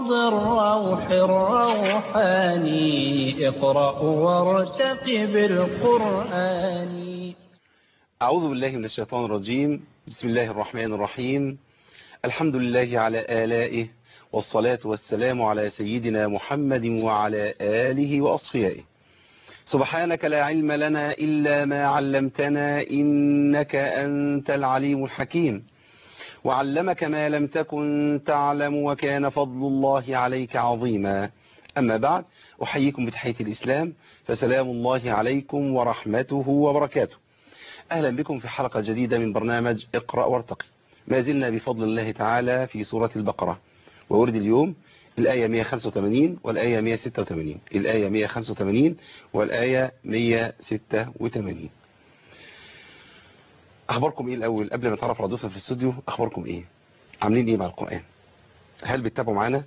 فيض الروح الروحاني اقرأ وارتقب القرآن أعوذ بالله من الشيطان الرجيم بسم الله الرحمن الرحيم الحمد لله على آلائه والصلاة والسلام على سيدنا محمد وعلى آله وأصفيائه سبحانك لا علم لنا إلا ما علمتنا إنك أنت العليم الحكيم وعلمك ما لم تكن تعلم وكان فضل الله عليك عظيما أما بعد أحييكم بتحية الإسلام فسلام الله عليكم ورحمته وبركاته أهلا بكم في حلقة جديدة من برنامج اقرأ وارتقي ما زلنا بفضل الله تعالى في سورة البقرة وورد اليوم الآية 185 والآية 186 الآية 185 والآية 186 أخباركم إيه الأول قبل ما نتعرف على ضيوفنا في الاستوديو أخباركم إيه عاملين إيه مع القرآن هل بتتابعوا معانا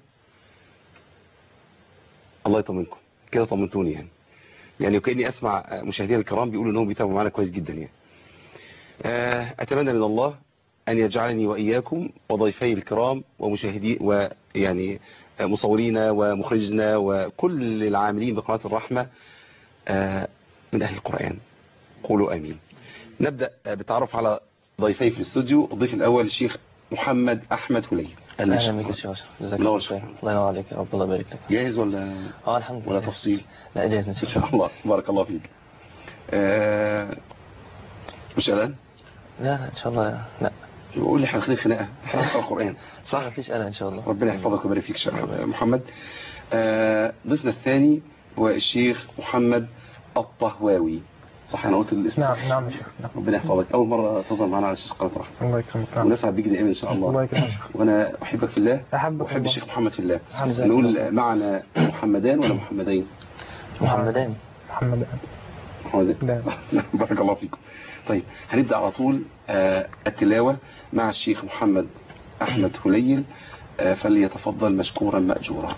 الله يطمنكم كده طمنتوني يعني يعني وكأني أسمع مشاهدينا الكرام بيقولوا أنهم بيتابعوا معانا كويس جدا يعني أتمنى من الله أن يجعلني وإياكم وضيفي الكرام ومشاهدي ويعني مصورينا ومخرجنا وكل العاملين بقناة الرحمة من أهل القرآن قولوا آمين نبدأ بالتعرف على ضيفي في الاستوديو الضيف الأول الشيخ محمد أحمد هليل اهلا بك يا شيخ اشرف جزاك الله خير الله ينور عليك يا رب الله يبارك لك جاهز ولا اه الحمد لله ولا تفصيل لا جاهز ان ان شاء شاء الله بارك الله فيك آه مش قلقان الله لا ان شاء الله لا قول لي احنا واخدين خناقه احنا بنقرا القران صح ما فيش قلق ان شاء الله ربنا يحفظك ويبارك فيك شيخ محمد آه ضيفنا الثاني هو الشيخ محمد الطهواوي صح انا قلت الاسم نعم صح؟ نعم يا شيخ نعم ربنا يحفظك اول مره تظهر معنا على شاشه قناه رحمه الله يكرمك نعم ونسعد بيك دائما ان شاء الله الله يكرمك وانا احبك في الله أحبك واحب الله. الشيخ محمد في الله الحمد لله. نقول معنا محمدان ولا محمدين محمدان محمد محمدين لا بارك الله فيكم طيب هنبدأ على طول آه، التلاوة مع الشيخ محمد أحمد هليل آه، فليتفضل مشكورا مأجورا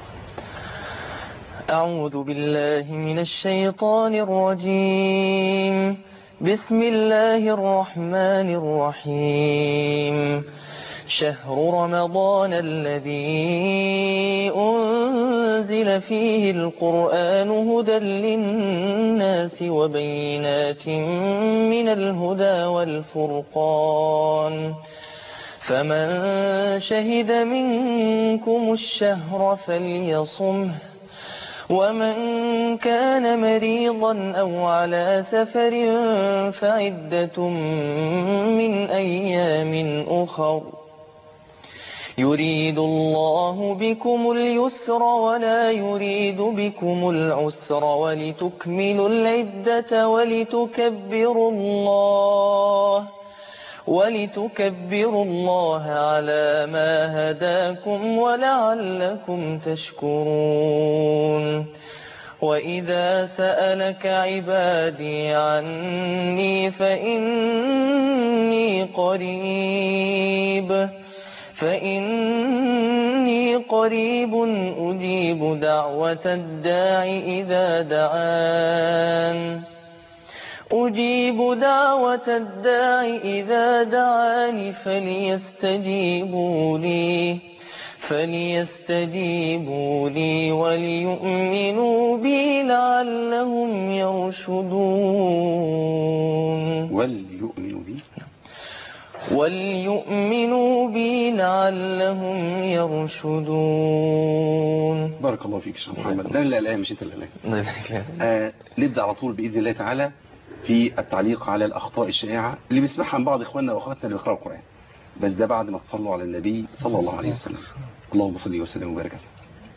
أعوذ بالله من الشيطان الرجيم بسم الله الرحمن الرحيم شهر رمضان الذي أنزل فيه القرآن هدى للناس وبينات من الهدى والفرقان فمن شهد منكم الشهر فليصمه ومن كان مريضا أو على سفر فعدة من أيام أخر يريد الله بكم اليسر ولا يريد بكم العسر ولتكملوا العدة ولتكبروا الله ولتكبروا الله على ما هداكم ولعلكم تشكرون وإذا سألك عبادي عني فإني قريب فإني قريب أجيب دعوة الداع إذا دعان أجيب دعوة الداع إذا دعاني فليستجيبوا لي فليستجيبوا لي وليؤمنوا بي لعلهم يرشدون وليؤمنوا بي وليؤمنوا بي لعلهم يرشدون بارك الله فيك يا شيخ محمد ده اللي قلقان مش انت اللي قلقان آه نبدأ على طول بإذن الله تعالى في التعليق على الأخطاء الشائعة اللي بنسمعها من بعض إخواننا وأخواتنا اللي بيقرأوا القرآن بس ده بعد ما تصلوا على النبي صلى الله عليه وسلم اللهم صل وسلم وبارك عليه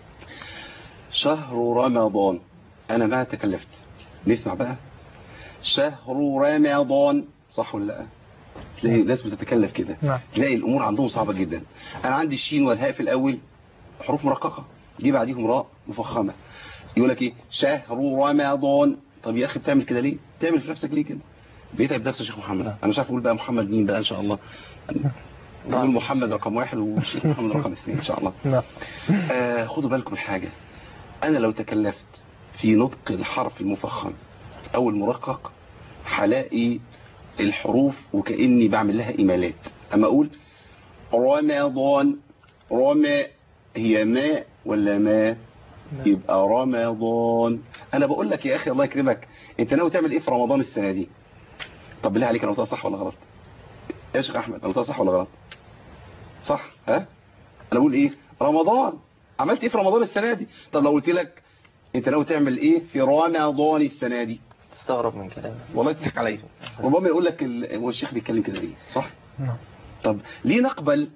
شهر رمضان أنا ما تكلفت نسمع بقى شهر رمضان صح ولا لا تلاقي ناس بتتكلف كده نعم. تلاقي الأمور عندهم صعبة جدا أنا عندي الشين والهاء في الأول حروف مرققة جه بعديهم راء مفخمة يقول لك ايه شهر رمضان طب يا اخي بتعمل كده ليه تعمل في نفسك ليه كده بيتعب نفسك يا شيخ محمد نعم. انا مش عارف اقول بقى محمد مين بقى ان شاء الله نقول محمد رقم واحد والشيخ محمد رقم اثنين ان شاء الله نعم آه خدوا بالكم من حاجة انا لو تكلفت في نطق الحرف المفخم او المرقق هلاقي الحروف وكأني بعمل لها إيمالات أما أقول رمضان رمى هي ما ولا ما يبقى رمضان انا بقول لك يا اخي الله يكرمك انت ناوي تعمل ايه في رمضان السنه دي طب بالله عليك انا قلتها صح ولا غلط يا شيخ احمد انا قلتها صح ولا غلط صح ها انا بقول ايه رمضان عملت ايه في رمضان السنه دي طب لو قلت لك انت ناوي تعمل ايه في رمضان السنه دي تستغرب من كلامي والله تضحك عليا ربما يقول لك ال... هو الشيخ بيتكلم كده ليه صح نعم طب ليه نقبل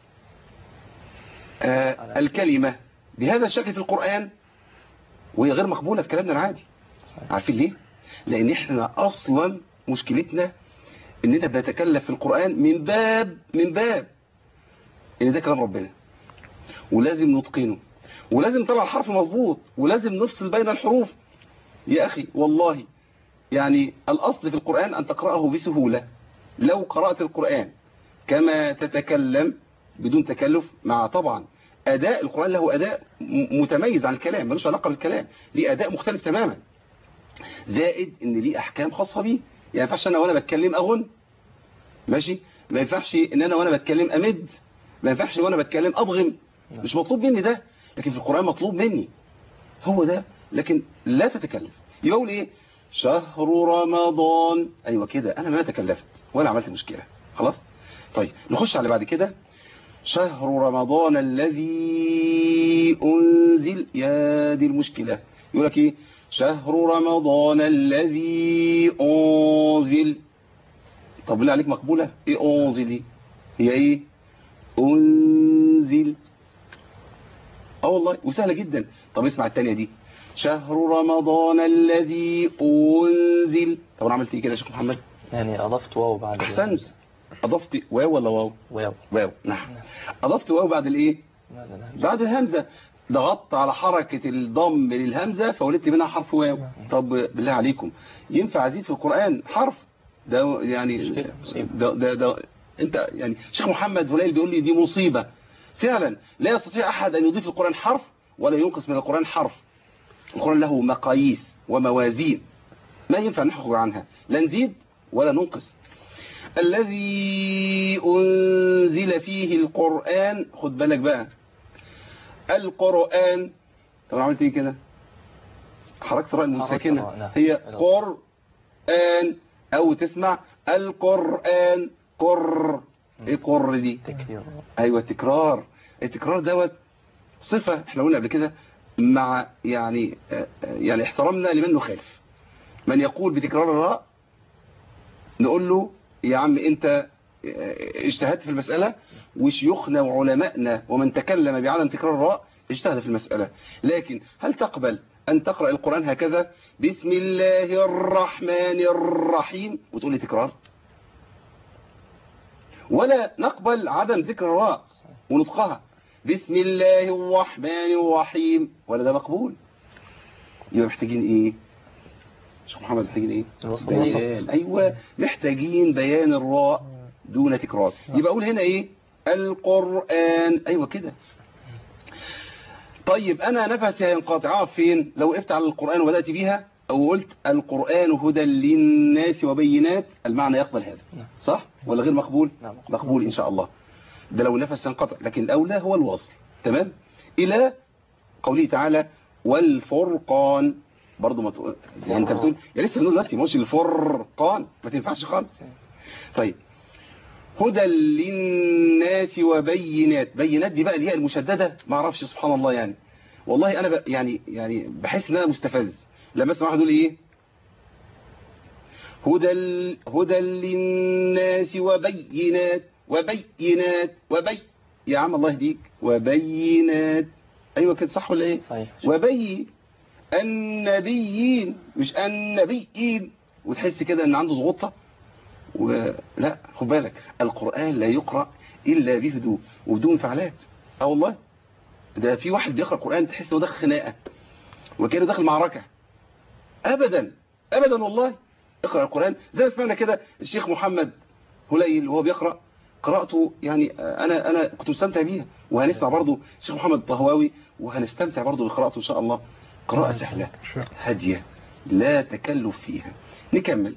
آه الكلمة بهذا الشكل في القرآن وهي غير مقبولة في كلامنا العادي صحيح. عارفين ليه لان احنا اصلا مشكلتنا اننا بنتكلف في القرآن من باب من باب ان ده كلام ربنا ولازم نتقنه ولازم نطلع الحرف مظبوط ولازم نفصل بين الحروف يا اخي والله يعني الاصل في القرآن ان تقرأه بسهولة لو قرأت القرآن كما تتكلم بدون تكلف مع طبعا أداء القرآن له أداء م- متميز عن الكلام ملوش علاقة بالكلام ليه أداء مختلف تماما زائد ان ليه أحكام خاصة بيه يعني ما ينفعش أنا وأنا بتكلم أغن ماشي ما ينفعش ان أنا وأنا بتكلم أمد ما ينفعش وأنا بتكلم أبغم مش مطلوب مني ده لكن في القرآن مطلوب مني هو ده لكن لا تتكلف يبقى اقول ايه شهر رمضان ايوه كده انا ما تكلفت ولا عملت مشكلة خلاص طيب نخش على بعد كده شهر رمضان الذي أنزل يا دي المشكلة يقول لك ايه شهر رمضان الذي أنزل طب بالله عليك مقبولة ايه أنزل دي هي ايه أنزل اه والله وسهلة جدا طب اسمع التانية دي شهر رمضان الذي أنزل طب انا عملت ايه كده يا شيخ محمد يعني أضفت واو بعد احسنت اضفت واو ولا واو واو واو نعم اضفت واو بعد الايه بعد الهمزة. بعد الهمزة ضغطت على حركة الضم للهمزة فولدت منها حرف واو طب بالله عليكم ينفع ازيد في القرآن حرف ده يعني مشكلة، مصيبة. ده, ده, ده انت يعني شيخ محمد هلال بيقول لي دي مصيبة فعلا لا يستطيع احد ان يضيف القرآن حرف ولا ينقص من القرآن حرف القرآن له مقاييس وموازين ما ينفع نخرج عنها لا نزيد ولا ننقص الذي أنزل فيه القرآن خد بالك بقى القرآن طب أنا عملت ايه كده حركت راء المساكنة الراء، نعم. هي الراء. قرآن أو تسمع القرآن قر ايه قر دي تكرير ايوه تكرار التكرار دوت صفة احنا قلنا قبل كده مع يعني آه، آه، يعني احترامنا لمن نخالف من يقول بتكرار الراء نقول له يا عم انت آه، اجتهدت في المسألة وشيوخنا وعلمائنا ومن تكلم بعدم تكرار الراء اجتهد في المسألة لكن هل تقبل أن تقرأ القرآن هكذا بسم الله الرحمن الرحيم وتقول لي تكرار ولا نقبل عدم ذكر الراء ونطقها بسم الله الرحمن الرحيم ولا ده مقبول يبقى محتاجين ايه شيخ محمد محتاجين ايه الوسط بيان ايوه محتاجين بيان الراء دون تكرار يبقى اقول هنا ايه القرآن ايوه كده طيب انا نفسي هينقطع أقف فين لو وقفت على القرآن وبدأت بيها او قلت القرآن هدى للناس وبينات المعنى يقبل هذا نعم. صح ولا غير مقبول نعم. مقبول ان شاء الله ده لو نفس ينقطع لكن الاولى هو الوصل تمام الى قوله تعالى والفرقان برضه ما تقول يعني انت بتقول يا لسه بنقول دلوقتي مش الفرقان ما تنفعش خالص طيب هدى للناس وبينات بينات دي بقى الياء المشدده ما اعرفش سبحان الله يعني والله انا ب... يعني يعني بحس ان انا مستفز لما اسمع واحد يقول ايه هدى ال... هدى للناس وبينات وبينات وبي يا عم الله يهديك وبينات ايوه كده صح ولا ايه صحيح وبي النبيين مش النبيين وتحس كده ان عنده ضغوطه ولا خد بالك القرآن لا يقرأ إلا بهدوء وبدون انفعالات اه والله ده في واحد بيقرأ القرآن تحس انه داخل خناقة وكانه داخل معركة أبدا أبدا والله اقرأ القرآن زي ما سمعنا كده الشيخ محمد هليل وهو بيقرأ قراءته يعني أنا أنا كنت مستمتع بيها وهنسمع برضه الشيخ محمد الطهواوي وهنستمتع برضه بقراءته إن شاء الله قراءة سهلة هادية لا تكلف فيها نكمل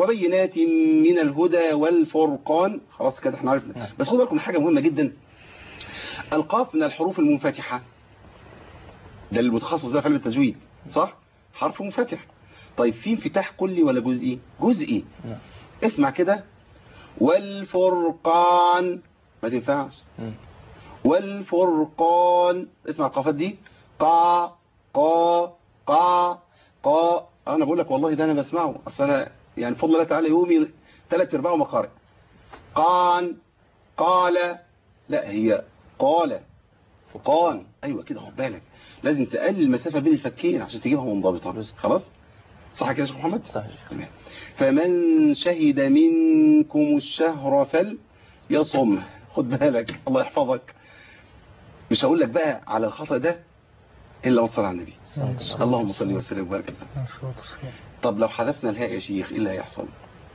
وبينات من الهدى والفرقان خلاص كده احنا عرفنا نعم. بس خدوا بالكم من حاجة مهمة جدا القاف من الحروف المنفتحة ده المتخصص ده في علم التجويد صح حرف منفتح طيب في انفتاح كلي ولا جزئي جزئي نعم. اسمع كده والفرقان ما تنفعش مم. والفرقان اسمع القافات دي قا قا قا قا انا بقول لك والله ده انا بسمعه اصل انا يعني بفضل الله تعالى يومي ثلاث ارباعه مقارئ قان قال لا هي قال فقان ايوه كده خد بالك لازم تقلل المسافه بين الفكين عشان تجيبها منضبطه خلاص صح كده يا شيخ محمد صحيح تمام فمن شهد منكم الشهر فليصم خد بالك الله يحفظك مش هقول لك بقى على الخطأ ده إلا ما تصلي على النبي اللهم صل وسلم وبارك عليه. طب لو حذفنا الهاء يا شيخ ايه اللي هيحصل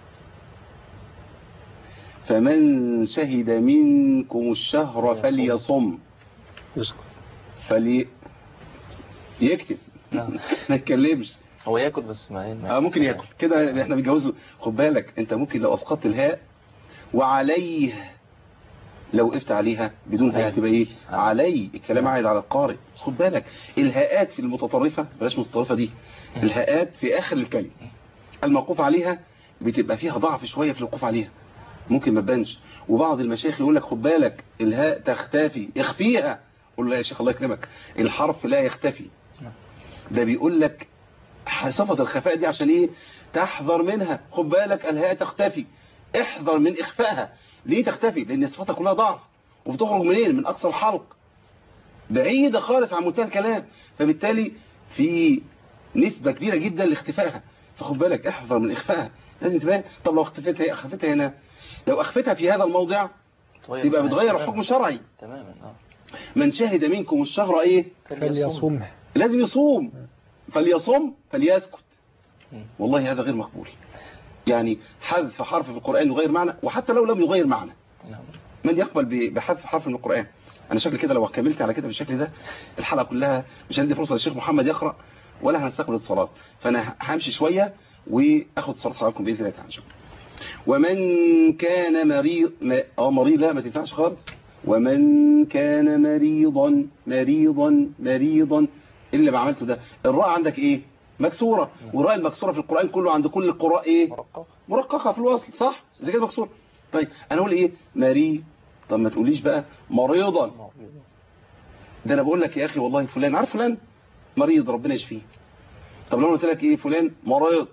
فمن شهد منكم الشهر فليصم يسكت فلي يكتب نعم. ما يتكلمش هو ياكل بس ما ما- اه ممكن ياكل كده احنا بنجوزه خد بالك انت ممكن لو اسقطت الهاء وعليه لو وقفت عليها بدون هاء هتبقى ايه علي الكلام عايد على القارئ خد بالك الهاءات في المتطرفه بلاش متطرفه دي الهاءات في اخر الكلمه الموقوف عليها بتبقى فيها ضعف شويه في الوقوف عليها ممكن ما تبانش وبعض المشايخ يقول لك خد بالك الهاء تختفي اخفيها قول له يا شيخ الله يكرمك الحرف لا يختفي ده بيقول لك صفة الخفاء دي عشان ايه تحذر منها خد بالك الهاء تختفي احذر من اخفائها ليه تختفي لان صفاتها كلها ضعف وبتخرج منين من اقصى الحلق بعيدة خالص عن منتهى الكلام فبالتالي في نسبة كبيرة جدا لاختفائها فخد بالك احذر من اخفائها لازم تبان طب لو اختفتها اخفتها هنا لو اخفتها في هذا الموضع طيب. يبقى بتغير تماماً. الحكم الشرعي تماما اه من شهد منكم الشهر ايه فليصمه لازم يصوم فليصوم فليسكت مم. والله هذا غير مقبول يعني حذف حرف في القرآن يغير معنى وحتى لو لم يغير معنى نعم من يقبل ب- بحذف حرف من القرآن انا شكل كده لو كملت على كده بالشكل ده الحلقة كلها مش هندي فرصة للشيخ محمد يقرأ ولا هنستقبل اتصالات فانا همشي شوية واخد اتصالات حضراتكم باذن الله تعالى شكرا ومن كان مريض ما- اه مريض لا ما تنفعش خالص ومن كان مريضا مريضا مريضا إيه اللي بعملته ده الراء عندك ايه مكسورة والراء المكسورة في القرآن كله عند كل القراء ايه مرقق مرققة في الوصل صح زي كده مكسورة طيب انا اقول ايه مريض طب ما تقوليش بقى مريضا ده انا بقول لك يا اخي والله فلان عارف فلان مريض ربنا يشفيه طب لو أنا قلت لك ايه فلان مريض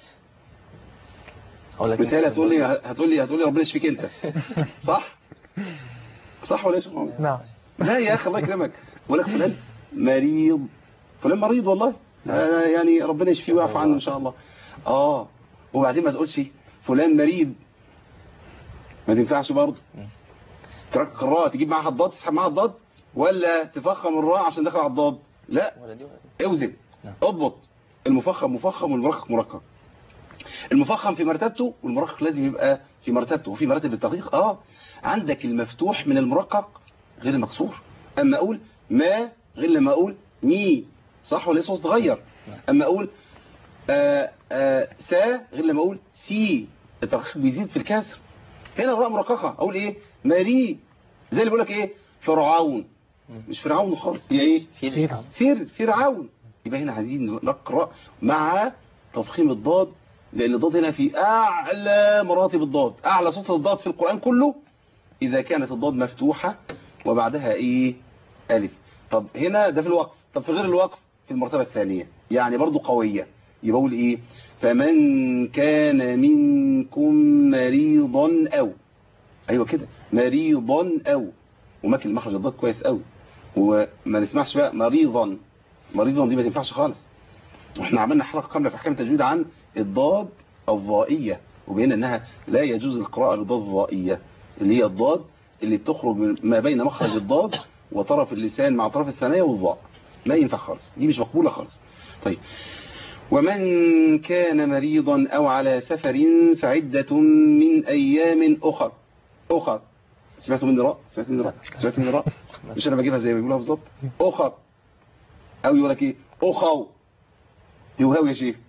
أقول لك بالتالي هتقول لي هتقول لي هتقول لي ربنا يشفيك انت صح صح ولا ايش نعم لا يا اخي الله يكرمك بقول لك فلان مريض فلان مريض والله آه يعني ربنا يشفيه ويعفو عنه ان شاء الله اه وبعدين ما تقولش فلان مريض ما تنفعش برضه تركك الراء تجيب معاها الضاد تسحب معاها الضاد ولا تفخم الراء عشان دخل على الضاد لا ولا دي ولا دي اوزن نعم. اضبط المفخم مفخم والمرقق مرقق المفخم في مرتبته والمرقق لازم يبقى في مرتبته وفي مراتب التدقيق اه عندك المفتوح من المرقق غير المكسور اما اقول ما غير لما اقول مي صح ولا صوت تغير اما اقول آه آه سا غير لما اقول سي الترقيق بيزيد في الكسر هنا الراء مرققه اقول ايه ماري زي اللي بيقول لك ايه فرعون مش فرعون خالص هي ايه في في- نعم. فر فرعون يبقى هنا عايزين نقرأ مع تفخيم الضاد لأن الضاد هنا في أعلى مراتب الضاد أعلى صوت الضاد في القرآن كله إذا كانت الضاد مفتوحة وبعدها إيه ألف طب هنا ده في الوقف طب في غير الوقف في المرتبة الثانية يعني برضو قوية يبقى أقول إيه فمن كان منكم مريضا أو أيوة كده مريضا أو وماكل مخرج الضاد كويس قوي وما نسمعش بقى مريضا مريضا دي ما تنفعش خالص واحنا عملنا حلقة كاملة في احكام التجويد عن الضاد الضائية وبينا انها لا يجوز القراءة بالضاد الضائية اللي هي الضاد اللي بتخرج من ما بين مخرج الضاد وطرف اللسان مع طرف الثانية والضاء ما ينفع خالص دي مش مقبولة خالص طيب ومن كان مريضا او على سفر فعدة من ايام اخر اخر سمعتوا مني راء سمعتوا مني راء سمعتوا مني راء مش انا بجيبها زي ما بيقولوها بالظبط اخر او يقول لك ايه اخو دي وهاوي يا شيخ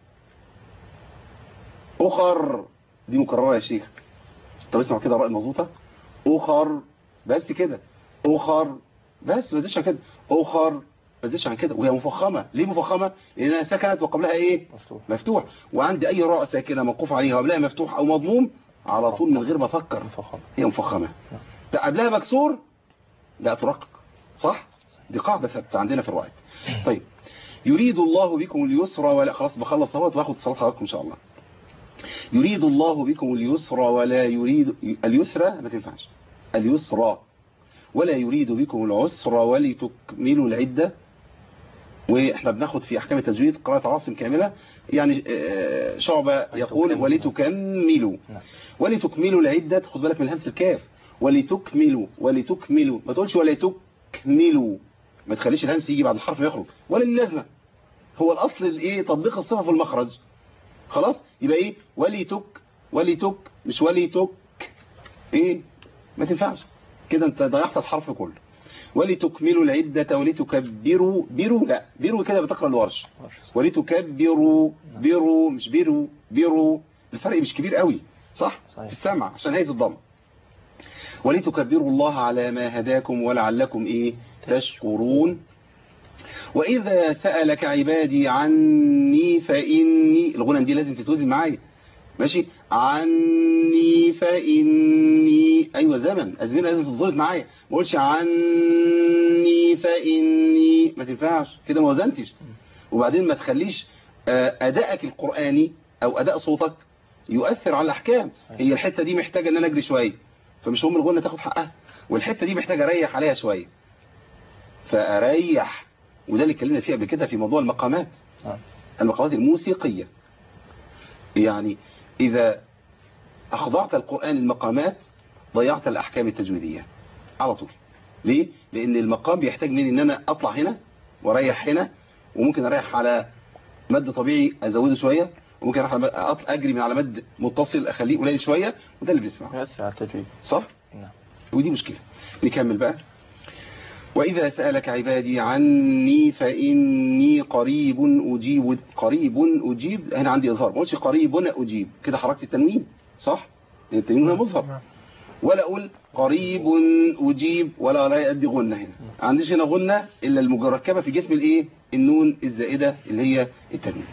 اخر دي مكرره يا شيخ طب اسمع كده الراء المظبوطه اخر بس كده اخر بس ما تزيدش عن كده اخر ما تزيدش عن كده وهي مفخمه ليه مفخمه لانها سكنت وقبلها ايه مفتوح مفتوح وعندي اي راء ساكنه موقوف عليها وقبلها مفتوح او مضموم على طول من غير ما افكر مفخم هي مفخمه ده قبلها مكسور لا ترقق صح دي قاعده ثابته عندنا في الروايات طيب يريد الله بكم اليسر ولا خلاص بخلص صلاه واخد صلاه حضراتكم ان شاء الله يريد الله بكم اليسر ولا يريد اليسرى ما تنفعش اليسرى ولا يريد بكم العسر ولتكملوا العدة واحنا بناخد في احكام التجويد قراءة عاصم كاملة يعني آه، شعبة يقول ولتكملوا نعم. ولتكملوا العدة خد بالك من همس الكاف ولتكملوا ولتكملوا ما تقولش ولتكملوا ما تخليش الهمس يجي بعد الحرف يخرج ولا ليه لازمه هو الاصل الايه تطبيق الصفه في المخرج خلاص يبقى ايه ولتك ولتك مش ولتك ايه ما تنفعش كده انت ضيعت الحرف كله ولتكملوا العدة ولتكبروا بروا لا بروا كده بتقرا الورش ولتكبروا بروا مش بروا بروا الفرق مش كبير قوي صح صحيح. في السمع عشان هيئة الضم ولتكبروا الله على ما هداكم ولعلكم ايه تشكرون وإذا سألك عبادي عني فإني الغنى دي لازم تتوزن معايا ماشي عني فإني أيوة زمن أزمنة لازم تتظبط معايا ما اقولش عني فإني ما تنفعش كده ما وزنتش وبعدين ما تخليش آه، أدائك القرآني أو أداء صوتك يؤثر على الأحكام صحيح. هي الحتة دي محتاجة أن أنا أجري شوية فمش هم الغنى تاخد حقها والحتة دي محتاجة أريح عليها شوية فأريح وده اللي اتكلمنا فيه قبل كده في موضوع المقامات نعم. المقامات الموسيقية يعني إذا أخضعت القرآن المقامات ضيعت الأحكام التجويدية على طول ليه؟ لأن المقام بيحتاج مني إن أنا أطلع هنا وأريح هنا وممكن أريح على مد طبيعي أزوده شوية وممكن أريح على مد- أطلع أجري من على مد متصل أخليه قليل شوية وده اللي بنسمعه يؤثر على التجويد صح؟ نعم ودي مشكلة نكمل بقى وإذا سألك عبادي عني فإني قريب أجيب قريب أجيب هنا عندي إظهار ما قلتش قريب أجيب كده حركت التنوين صح لأن التنوين هنا مظهر ولا أقول قريب أجيب ولا لا أدي غنة هنا ما عنديش هنا غنة إلا المركبة في جسم الإيه النون الزائدة اللي هي التنوين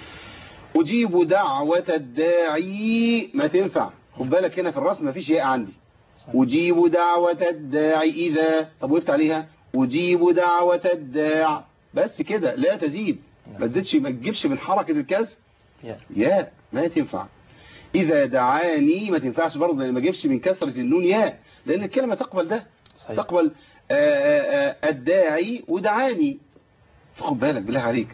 أجيب دعوة الداعي ما تنفع خد بالك هنا في الرسم ما فيش ياء عندي صحيح. أجيب دعوة الداعي إذا طب وقفت عليها أجيب دعوة الداع بس كده لا تزيد ما تزيدش ما تجيبش من حركة الكسر يا يا ما تنفع إذا دعاني ما تنفعش برضه لأن ما تجيبش من كسرة النون يا لأن الكلمة تقبل ده صحيح تقبل آه، آه، آه، الداعي ودعاني فخد بالك بالله عليك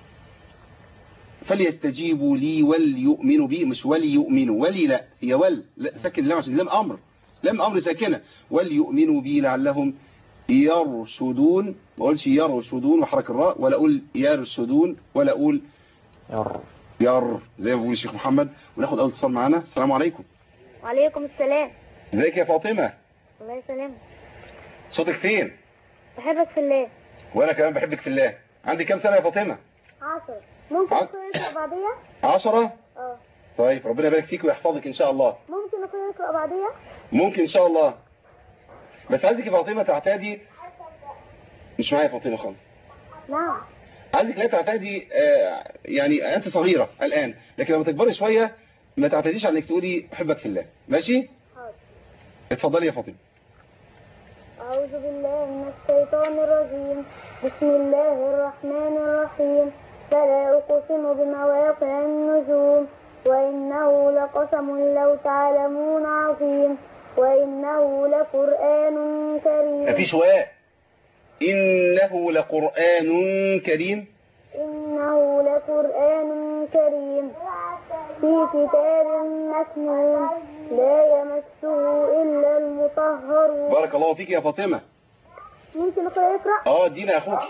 فليستجيبوا لي وليؤمنوا بي مش وليؤمنوا ولي لا هي ول لا سكن اللام عشان لام امر لام امر ساكنه وليؤمنوا بي لعلهم يرشدون ما اقولش يرشدون وحرك الراء ولا اقول يرشدون ولا اقول ير ير زي ما بيقول الشيخ محمد وناخد اول اتصال معانا السلام عليكم وعليكم السلام ازيك يا فاطمه الله يسلمك صوتك فين بحبك في الله وانا كمان بحبك في الله عندي كام سنه يا فاطمه عصر ممكن عصر. اكون اقرا بعديها عشرة اه طيب ربنا يبارك فيك ويحفظك ان شاء الله ممكن اكون اقرا بعديها ممكن ان شاء الله بس عايزك يا فاطمه تعتادي مش معايا يا فاطمه خالص نعم عايزك لا تعتادي آه، يعني انت صغيره الان لكن لما تكبري شويه ما تعتاديش على انك تقولي احبك في الله ماشي حاضر اتفضلي يا فاطمه أعوذ بالله من الشيطان الرجيم بسم الله الرحمن الرحيم فلا أقسم بمواقع النجوم وإنه لقسم لو تعلمون عظيم وإنه لقرآن كريم مفيش واء انه لقران كريم إنه لقرآن كريم في كتاب مكنون لا يمسه إلا المطهرون بارك الله فيك يا فاطمه ممكن أقرأ اقرأ اه ادينا يا اخوك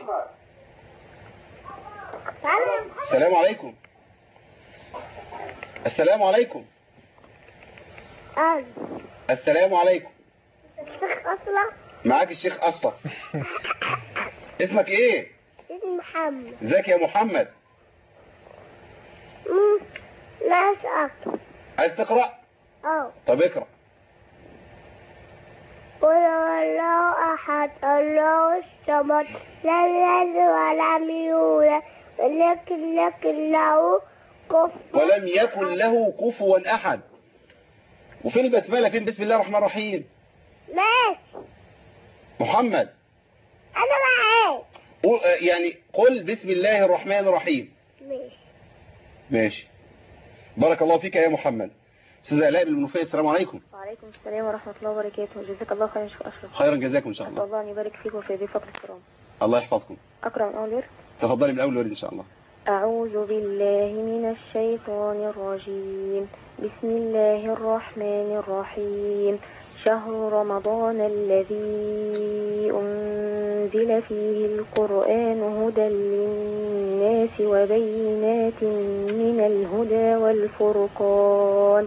تعالى يا محمد السلام عليكم السلام عليكم أهلا السلام عليكم الشيخ أصلا معاك الشيخ أصلا اسمك ايه اسمي محمد ازيك يا محمد مم. لا أسأل عايز تقرأ اه طب اقرأ قل هو الله أحد الله الصمد لم يلد ولم يولد ولكن لكن له كفوا ولم يكن له كفوا أحد وفين البسملة فين بسم الله الرحمن الرحيم ماشي محمد أنا معاك قول- آه، يعني قل بسم الله الرحمن الرحيم ماشي ماشي بارك الله فيك يا محمد استاذ علاء بن المنوفيه السلام عليكم وعليكم السلام ورحمة الله وبركاته جزاك الله خيرا شيخ أشرف خيرا جزاكم ان شاء أسأل الله الله أن يبارك فيكم في ضيفك الكرام الله يحفظكم أقرأ من أول ورد تفضلي من اول ورد ان شاء الله أعوذ بالله من الشيطان الرجيم بسم الله الرحمن الرحيم شهر رمضان الذي أنزل فيه القرآن هدى للناس وبينات من الهدى والفرقان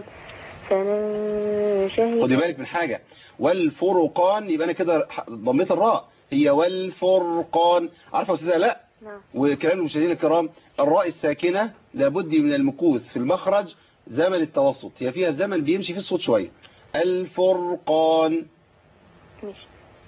فمن شهد خدي بالك من حاجه والفرقان يبقى انا كده ح- ضميت الراء هي والفرقان عارفه يا استاذ علاء نعم وكلام المشاهدين الكرام الراء الساكنه لابد من المكوث في المخرج زمن التوسط هي فيها زمن بيمشي فيه الصوت شويه الفرقان ماشي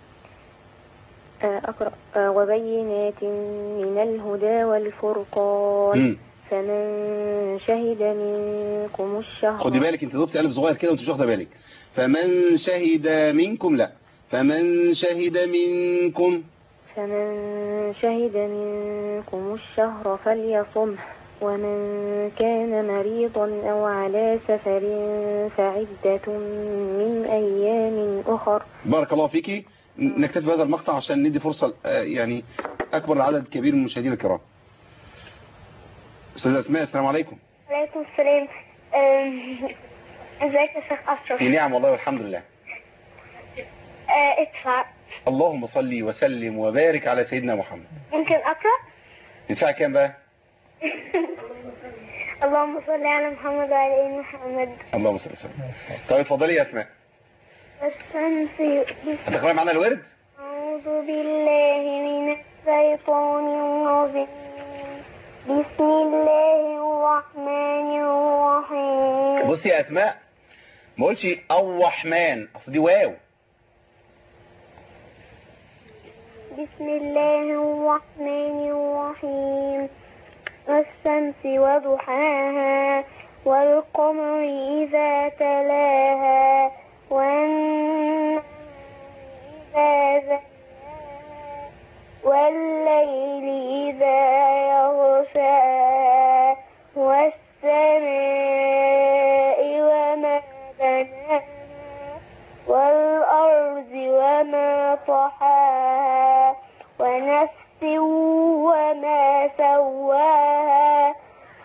آه، أقرأ آه، وبينات من الهدى والفرقان مم. فمن شهد منكم الشهر خدي بالك انت ضبط الف صغير كده وانت مش واخده بالك فمن شهد منكم لا فمن شهد منكم فمن شهد منكم الشهر فليصمه ومن كان مريضا أو على سفر فعدة من أيام أخر بارك الله فيكي ن- نكتفي بهذا المقطع عشان ندي فرصة آه، يعني أكبر عدد كبير من المشاهدين الكرام أستاذة أسماء السلام عليكم عليكم السلام أم، ازيك يا شيخ أشرف في نعم والله والحمد لله أه، ادفع اللهم صل وسلم وبارك على سيدنا محمد ممكن أقرأ تدفع كام بقى اللهم صل على محمد وعلى آل محمد اللهم صل وسلم طيب اتفضلي يا أسماء واستنسي هتقرأي معانا الورد أعوذ بالله من الشيطان الرجيم بسم الله الرحمن الرحيم بصي يا أسماء ما قولش الرحمن أصل دي واو بسم الله الرحمن الرحيم والشمس وضحاها والقمر إذا تلاها والنهار إذا زلاها والليل إذا يغشاها والسماء وما بناها والأرض وما طحاها ونفس وما سواها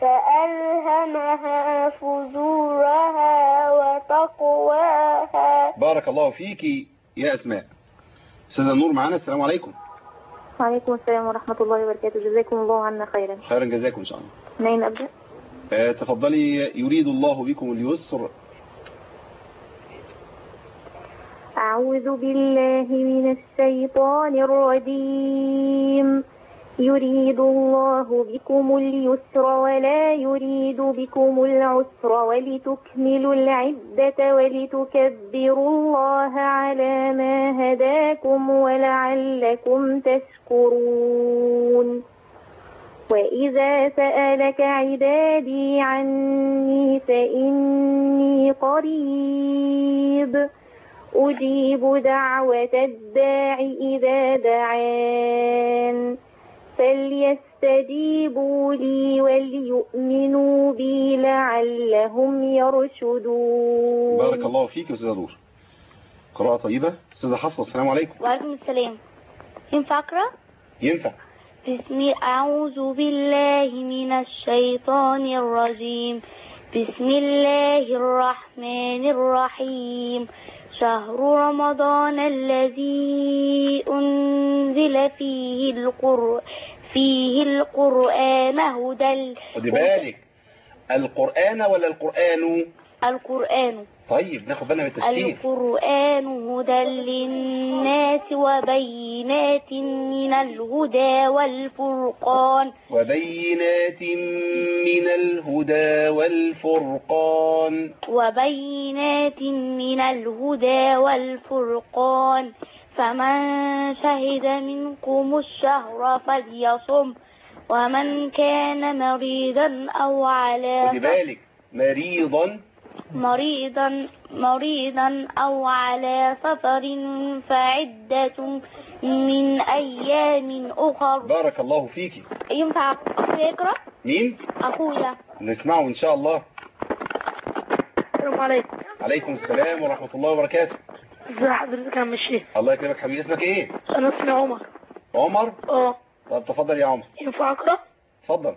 فألهمها فجورها وتقواها بارك الله فيكي يا أسماء أستاذة نور معانا السلام عليكم وعليكم السلام ورحمة الله وبركاته جزاكم الله عنا خيرا خيرا جزاكم إن شاء الله منين أبدأ؟ آه، تفضلي يريد الله بكم اليسر أعوذ بالله من الشيطان الرجيم يريد الله بكم اليسر ولا يريد بكم العسر ولتكملوا العدة ولتكبروا الله على ما هداكم ولعلكم تشكرون وإذا سألك عبادي عني فإني قريب أجيب دعوة الداع إذا دعان فليستجيبوا لي وليؤمنوا بي لعلهم يرشدون بارك الله فيك يا أستاذة نور قراءة طيبة أستاذة حفصة السلام عليكم وعليكم السلام ينفع أقرأ؟ ينفع بسم أعوذ بالله من الشيطان الرجيم بسم الله الرحمن الرحيم شهر رمضان الذي أنزل فيه القرآن فيه القرآن هدى خدي بالك القرآن ولا القرآن القرآن طيب ناخد بالنا من التشكيل القرآن هدى للناس وبينات من الهدى والفرقان وبينات من الهدى والفرقان وبينات من الهدى والفرقان فمن شهد منكم الشهر فليصم ومن كان مريضا أو على خدي بالك مريضا مريضا مريضا أو على سفر فعدة من أيام أخر بارك الله فيكي ينفع أخويا يقرأ؟ مين أخويا نسمعه ان شاء الله السلام عليكم عليكم السلام ورحمة الله وبركاته ازي حضرتك يا عم الشيخ الله يكرمك حبيبي اسمك ايه انا اسمي عمر عمر اه طب تفضل يا عمر ينفع اقرا تفضل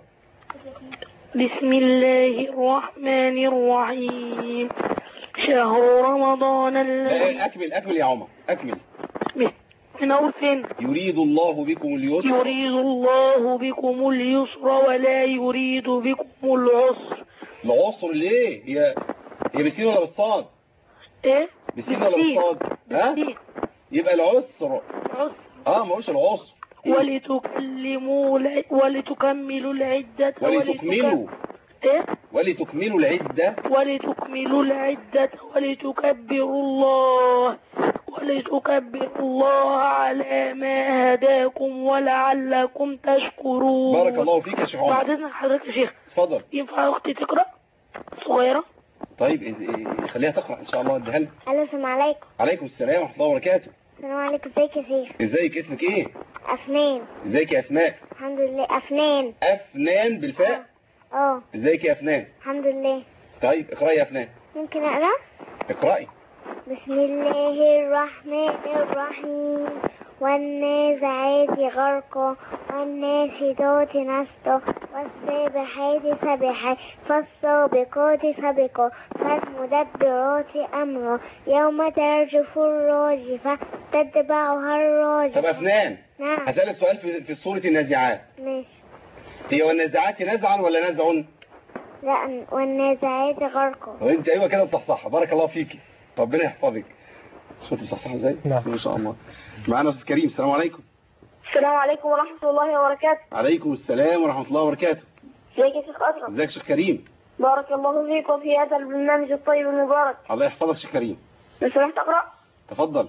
بسم الله الرحمن الرحيم شهر رمضان الذي لا، اكمل اكمل يا عمر اكمل من اول فين يريد الله بكم اليسر يريد الله بكم اليسر ولا يريد بكم العسر العسر ليه هي هي بالسين ولا بالصاد ايه بالسين ولا بالسين. بالصاد ها بالسين. يبقى العسر عسر اه ما قلش العسر ولتكلموا الع- ولتكملوا العدة ولتكملوا ايه ولتكملوا العدة ولتكملوا العدة ولتكبروا الله ولتكبروا الله على ما هداكم ولعلكم تشكرون بارك الله فيك يا شيخ بعد عمر اذن حضرتك يا شيخ اتفضل ينفع اختي تقرا صغيره طيب إيه- إيه، خليها تقرأ ان شاء الله اديها لنا الو السلام عليكم عليكم السلام ورحمة الله وبركاته السلام عليكم ازيك يا شيخ ازيك اسمك ايه افنان ازيك يا اسماء الحمد لله افنان افنان بالفاء اه ازيك يا افنان الحمد لله طيب اقرأي يا افنان ممكن اقرا اقرأي بسم الله الرحمن الرحيم والنازعات غرقا والناشطات نشطا والسابحات سبحا فالسابقات سبقا فالمدبرات أمرا يوم ترجف الراجفة تتبعها طب الراجفة افنان نعم هسألك سؤال في في سورة النازعات ماشي هي والنازعات نزعا ولا نزع لا والنازعات غرقا وانت ايوه كده مصحصحه بارك الله فيكي ربنا يحفظك شفت مصحصحه ازاي نعم. ما شاء الله معانا استاذ كريم السلام عليكم السلام عليكم ورحمة الله وبركاته عليكم السلام ورحمه الله وبركاته ازيك يا شيخ أشرف ازيك يا شيخ كريم بارك الله فيكم في هذا البرنامج الطيب المبارك الله يحفظك يا شيخ كريم لو سمحت أقرأ تفضل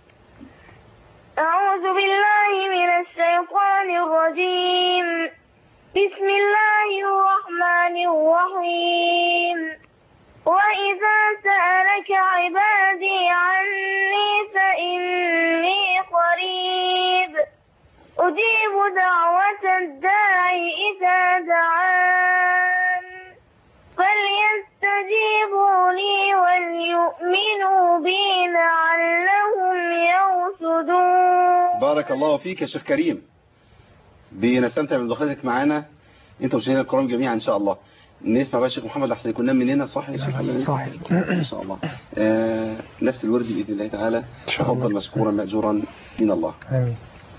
أعوذ بالله من الشيطان الرجيم بسم الله الرحمن الرحيم وإذا سألك عبادي عني فإني قريب أجيب دعوة الداعي إذا دعان فليستجيبوا لي وليؤمنوا بي لعلهم يرشدون بارك الله فيك يا شيخ كريم بنستمتع بمداخلتك معانا انت ومشاهدينا الكرام جميعا ان شاء الله نسمع بقى الشيخ محمد احسن يكون نام مننا صح يا شيخ محمد صح. ان شاء الله آه نفس الورد باذن الله تعالى تفضل مشكورا ماجورا من الله آمين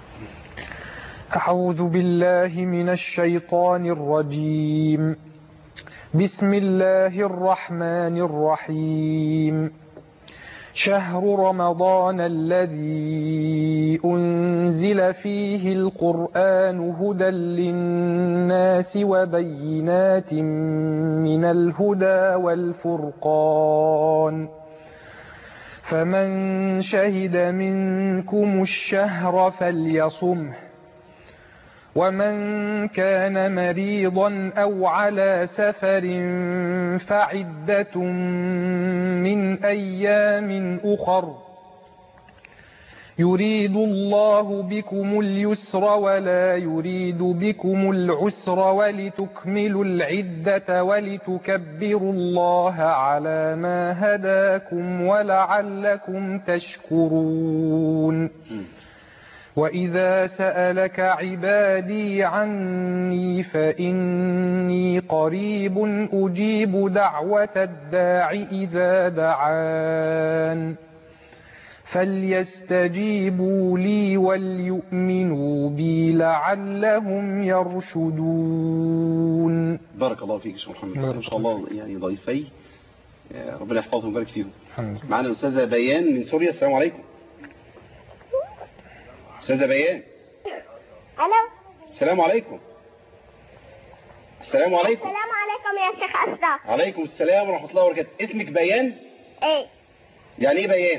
أعوذ بالله من الشيطان الرجيم بسم الله الرحمن الرحيم شهر رمضان الذي أنزل فيه القرآن هدى للناس وبينات من الهدى والفرقان فمن شهد منكم الشهر فليصمه ومن كان مريضا أو على سفر فعدة من أيام أخر يريد الله بكم اليسر ولا يريد بكم العسر ولتكملوا العدة ولتكبروا الله على ما هداكم ولعلكم تشكرون وإذا سألك عبادي عني فإني قريب أجيب دعوة الداع إذا دعان فليستجيبوا لي وليؤمنوا بي لعلهم يرشدون بارك الله فيك يا شيخ محمد ما شاء الله يعني ضيفي يا ربنا يحفظهم ويبارك فيهم الحمد لله معانا الأستاذة بيان من سوريا السلام عليكم أستاذة بيان الو السلام عليكم السلام عليكم السلام عليكم يا شيخ اشرف عليكم السلام ورحمة الله وبركاته اسمك بيان ايه يعني ايه بيان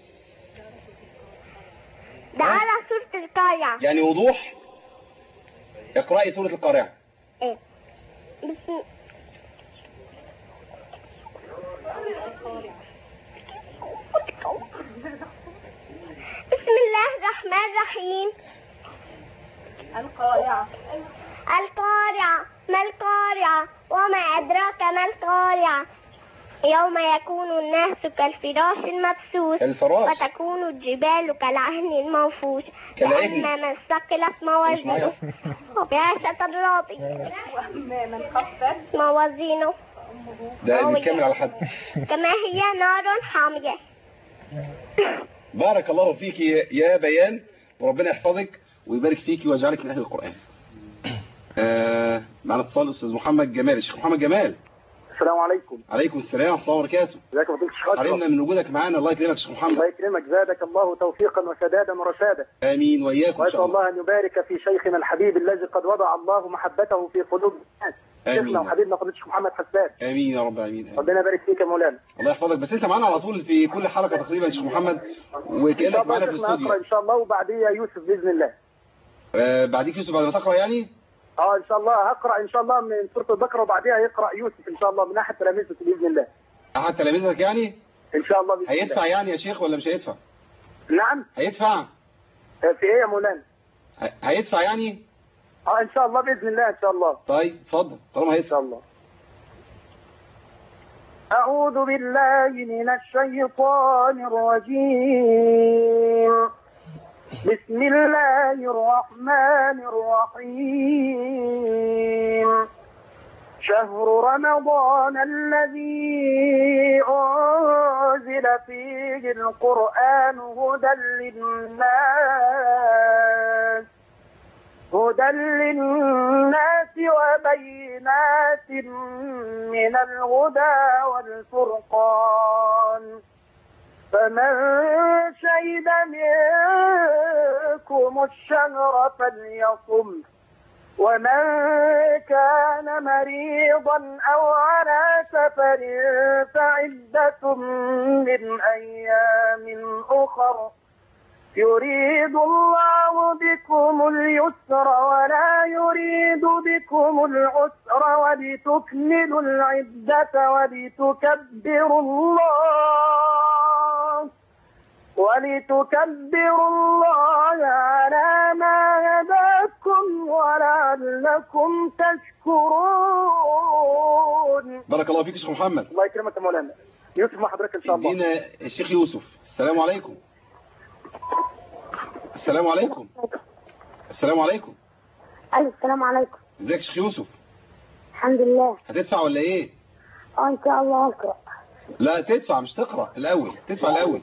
ده على سورة القارعة يعني وضوح اقرأي سورة القارعة ايه بسم بسم الله الرحمن الرحيم القارعة القارعة ما القارعة وما أدراك ما القارعة يوم يكون الناس كالفراش المبثوث كالفراش. وتكون الجبال كالعهن المنفوش كالعهن. فأما من ثقلت مش معايا موازينه أصلا. بعثة الراضي موازينه ده بنكمل على حد كما هي نار حامية بارك الله فيك يا بيان وربنا يحفظك ويبارك فيك ويجعلك من أهل القرآن آه معنا اتصال أستاذ محمد جمال الشيخ محمد جمال السلام عليكم عليكم السلام ورحمة الله وبركاته ازيك يا فضيله الشيخ اشرف حرمنا من وجودك معانا الله يكرمك يا شيخ محمد الله يكرمك زادك الله توفيقا وسدادا ورشادا آمين وإياكم إن واسال شاء الله الله ان يبارك في شيخنا الحبيب الذي قد وضع الله محبته في قلوب الناس آمين. شيخنا وحبيبنا فضيله الشيخ محمد حسان آمين يا رب آمين آمين. ربنا يبارك فيك يا مولانا الله يحفظك بس أنت معانا على طول في كل حلقة تقريبا يا شيخ محمد ان شاء وكأنك الله معانا في شيخنا الاستوديو اقرا ان شاء الله وبعديها يوسف باذن الله آه بعديك يوسف بعد ما تقرأ يعني اه ان شاء الله هقرا ان شاء الله من سوره البقره وبعديها يقرا يوسف ان شاء الله من احد تلاميذه باذن الله أحد تلاميذك يعني ان شاء الله باذن هيدفع الله يعني يا شيخ ولا مش هيدفع نعم هيدفع آه، في ايه يا مولانا ه- هيدفع يعني اه ان شاء الله باذن الله ان شاء الله طيب اتفضل طالما إن هيدفع شاء الله أعوذ بالله من الشيطان الرجيم بسم الله الرحمن الرحيم شهر رمضان الذي أنزل فيه القرآن هدى للناس هدى للناس وبينات من الهدى والفرقان فمن شهد منكم الشهر فليصم ومن كان مريضا أو على سفر فعدة من أيام أخر يريد الله بكم اليسر ولا يريد بكم العسر ولتكملوا العدة ولتكبروا الله ولتكبروا الله على ما هداكم ولعلكم تشكرون بارك الله فيك يا شيخ محمد الله يكرمك يا مولانا يوسف مع حضرتك ان شاء الله ادينا الشيخ يوسف السلام عليكم السلام عليكم السلام عليكم ألف السلام عليكم ازيك يا شيخ يوسف الحمد لله هتدفع ولا ايه اه إن شاء الله أقرأ لا تدفع مش تقرأ الاول تدفع الاول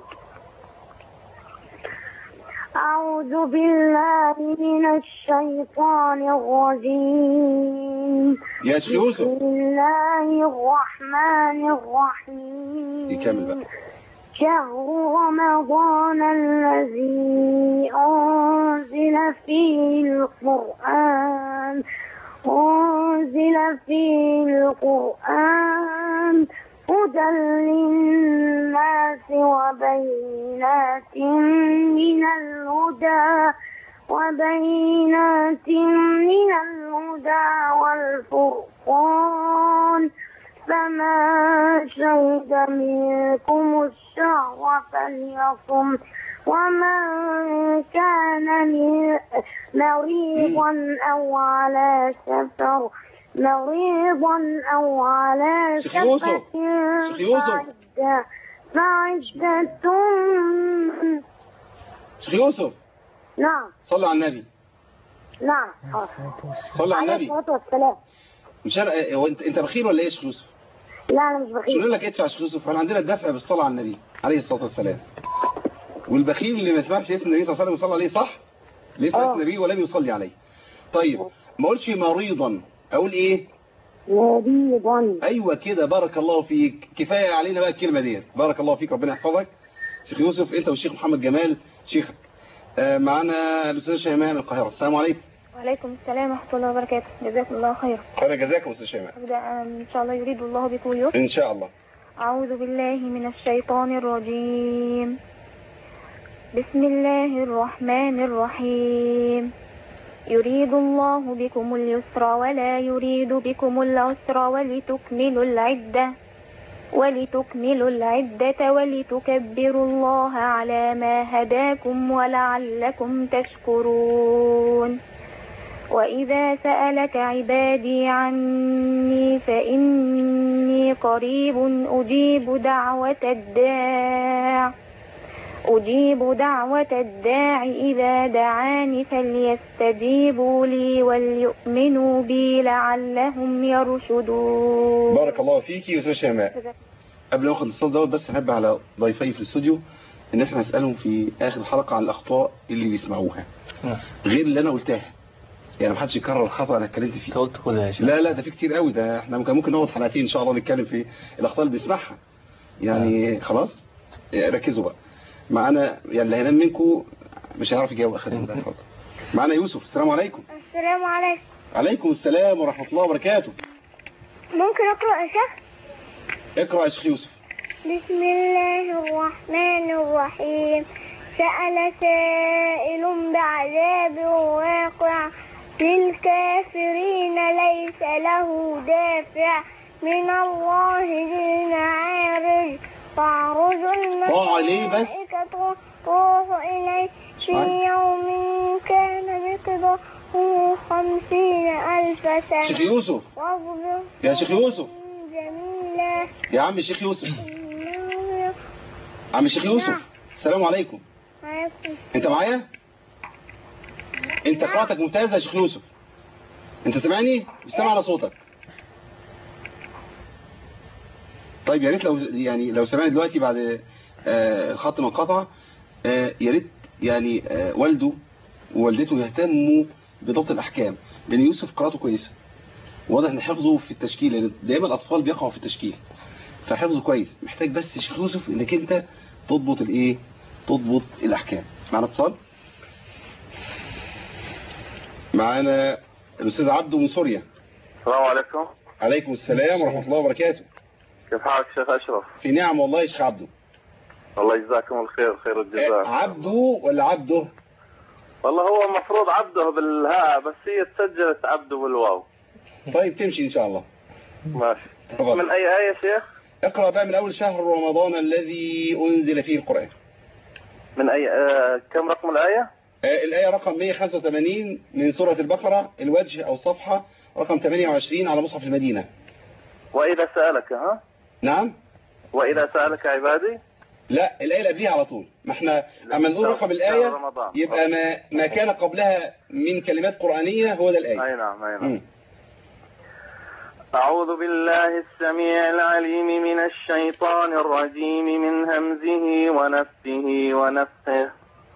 أعوذ بالله من الشيطان الرجيم يا شيخ يوسف بسم الله الرحمن الرحيم يكمل بقى شهر رمضان الذي أنزل فيه القرآن أنزل فيه القرآن هدى للناس وبينات من الهدى وبينات من الهدى والفرقان فما شهد منكم الشهر فليصم ومن كان من- مريضا أو على سفر مريضا أو على شيخ يوسف. سفر شيخ يوسف. فعدة فعدة شيخ يوسف نعم صلى على النبي نعم صلى على عليه النبي الصلاة والسلام مش أنا هو انت انت بخيل ولا ايه يا شيخ يوسف لا أنا مش مش بخيل قلنا لك ادفع يا شيخ يوسف احنا عندنا الدفع بالصلاه على النبي عليه الصلاه والسلام والبخيل اللي ما يسمعش اسم النبي صلى الله عليه وسلم وصلى عليه صح اللي يسمع آه. اسم النبي ولم يصلي عليه طيب ما اقولش مريضا اقول ايه مريضا ايوه كده بارك الله فيك كفايه علينا بقى الكلمه دي بارك الله فيك ربنا يحفظك شيخ يوسف انت والشيخ محمد جمال شيخك آه، معانا الاستاذ شيماء من القاهره السلام عليكم وعليكم السلام ورحمة الله وبركاته جزاكم الله خيرا خير جزاكم استاذ شيماء أبدأ إن شاء الله يريد الله بكم اليسر ان شاء الله أعوذ بالله من الشيطان الرجيم بسم الله الرحمن الرحيم يريد الله بكم اليسر ولا يريد بكم العسر ولتكملوا العدة ولتكملوا العدة ولتكبروا الله على ما هداكم ولعلكم تشكرون وإذا سألك عبادي عني فإني قريب أجيب دعوة الداع أجيب دعوة الداع إذا دعاني فليستجيبوا لي وليؤمنوا بي لعلهم يرشدون بارك الله فيك يا استاذ شيماء قبل ما اخد الاتصال دوت بس هنبه على ضيفي في الاستوديو ان احنا هنسالهم في اخر الحلقه عن الاخطاء اللي بيسمعوها نعم. غير اللي انا قلتها يعني ما حدش يكرر الخطا انا اتكلمت فيه انت قلت كلها يا شيخ لا لا ده في كتير قوي ده احنا كان ممكن نقعد حلقتين ان شاء الله نتكلم في الاخطاء اللي بيسمعها يعني خلاص اه، ركزوا بقى معانا يعني اللي هينام منكم مش هيعرف يجاوب اخر ده اتفضل. معانا يوسف السلام عليكم السلام عليكم عليكم السلام ورحمه الله وبركاته ممكن أقرأ يا شيخ اقرا يا شيخ يوسف بسم الله الرحمن الرحيم سأل سائل بعذاب واقع للكافرين ليس له دافع من الله ذي المعارج تعرج طاعة ليه بس؟ الملائكة روح إليه في اسمعي. يوم كان مقداره خمسين ألف شيخ سنة يوسف واصبر يا شيخ يوسف جميلة يا عم الشيخ يوسف إنه عم الشيخ يوسف السلام عليكم عليكم انت معايا انت قراءتك ممتازه يا شيخ يوسف انت سامعني مش سامع على صوتك طيب يا ريت لو يعني لو سمعني دلوقتي بعد آه، الخط ما انقطع آه، يا ريت يعني آه، والده ووالدته يهتموا بضبط الاحكام لان يوسف قراءته كويسه واضح ان حفظه في التشكيل لان دايما الاطفال بيقعوا في التشكيل فحفظه كويس محتاج بس يا شيخ يوسف انك انت تضبط الايه تضبط الاحكام معنا اتصال معانا الاستاذ عبده من سوريا السلام عليكم عليكم السلام ورحمه الله وبركاته كيف حالك شيخ أشرف في نعم والله يا شيخ عبده الله يجزاكم الخير خير إيه، الجزاء عبده ولا عبده والله هو المفروض عبده بالهاء بس هي تسجلت عبده بالواو طيب تمشي ان شاء الله ماشي تفضل. من أي آية شيخ اقرا بقى من اول شهر رمضان الذي انزل فيه القران من أي آه كم رقم الآية آه، الآية رقم 185 من سورة البقرة الوجه أو الصفحة رقم 28 على مصحف المدينة وإذا سألك ها نعم وإذا سألك عبادي لا الآية اللي قبليها على طول ما احنا أما نقول رقم الآية رمضان. يبقى ما, ما كان قبلها من كلمات قرآنية هو ده الآية أي نعم أي نعم مم. أعوذ بالله السميع العليم من الشيطان الرجيم من همزه ونفسه ونفسه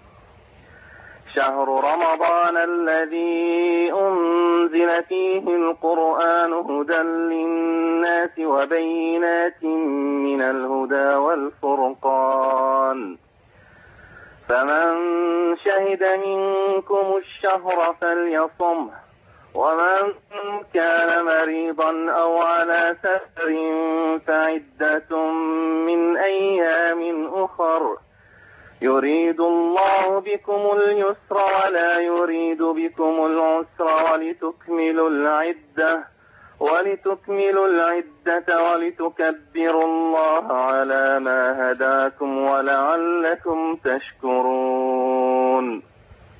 شهر رمضان الذي أنزل فيه القرآن هدى للناس وبينات من الهدى والفرقان فمن شهد منكم الشهر فليصمه ومن كان مريضا أو على سفر فعدة من أيام أخر يريد الله بكم اليسر ولا يريد بكم العسر ولتكملوا العدة ولتكملوا العدة ولتكبروا الله على ما هداكم ولعلكم تشكرون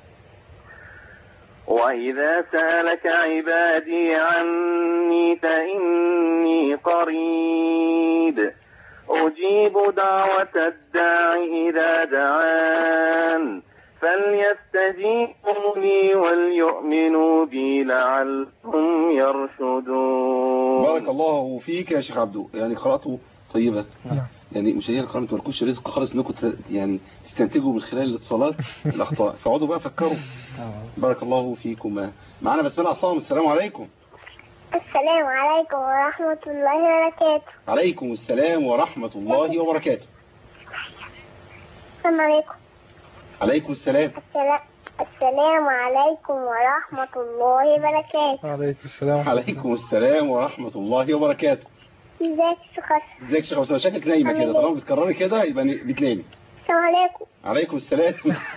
وإذا سألك عبادي عني فإني قريب أجيب دعوة الداع إذا دعان فليستجيبوا لي وليؤمنوا بي لعلهم يرشدون بارك الله فيك يا شيخ عبدو يعني قراءته طيبة نعم. يعني مشاهير القرآن ما تملكوش رزق خالص انكم ت- يعني تستنتجوا من خلال الاتصالات الاخطاء فاقعدوا بقى فكروا بارك الله فيكم معانا بسمة عصام السلام عليكم السلام عليكم ورحمة الله وبركاته عليكم السلام ورحمة الله وبركاته السلام عليكم عليكم السلام السلام السلام عليكم ورحمة الله وبركاته عليكم السلام عليكم السلام ورحمة الله وبركاته ازيك يا شيخ أشرف؟ ازيك يا شيخ أسامة شكلك نايمة كده طالما بتكرري كده يبقى ن- بتنامي السلام عليكم عليكم السلام